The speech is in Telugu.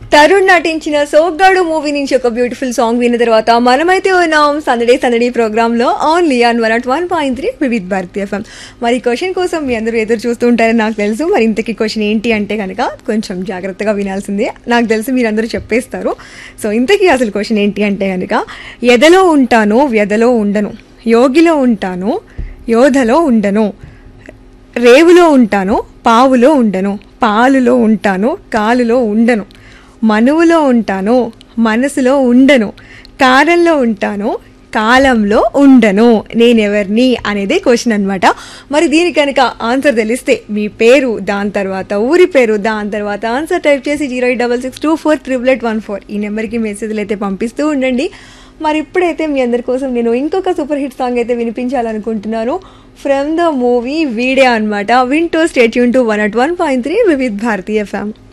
తరుణ్ నటించిన సోగ్గాడు మూవీ నుంచి ఒక బ్యూటిఫుల్ సాంగ్ విన్న తర్వాత మనమైతే ఉన్నాం సందడే సందడి ప్రోగ్రామ్ లో only on one at one point three Vividh Bharati FM మరి క్వశ్చన్ కోసం మీ అందరూ ఎదురు చూస్తూ ఉంటారని నాకు తెలుసు మరి ఇంతకీ క్వశ్చన్ ఏంటి అంటే కనుక కొంచెం జాగ్రత్తగా వినాల్సిందే నాకు తెలిసి మీరందరూ చెప్పేస్తారు సో ఇంతకీ అసలు క్వశ్చన్ ఏంటి అంటే కనుక ఎదలో ఉంటాను వ్యధలో ఉండను యోగిలో ఉంటాను యోధలో ఉండను రేవులో ఉంటాను పావులో ఉండను పాలులో ఉంటాను కాలులో ఉండను మనువులో ఉంటాను మనసులో ఉండను కారంలో ఉంటాను కాలంలో ఉండను నేనెవరిని అనేదే క్వశ్చన్ అనమాట మరి దీనికి కనుక ఆన్సర్ తెలిస్తే మీ పేరు దాని తర్వాత ఊరి పేరు దాని తర్వాత ఆన్సర్ టైప్ చేసి zero eight double six two four triple eight one four ఈ నెంబర్కి మెసేజ్లు అయితే పంపిస్తూ ఉండండి మరి ఇప్పుడైతే మీ అందరి కోసం నేను ఇంకొక సూపర్ హిట్ సాంగ్ అయితే వినిపించాలనుకుంటున్నాను ఫ్రమ్ ద మూవీ వీడియో అనమాట వింటూ stay tune to one at one point three Vividh Bharati FM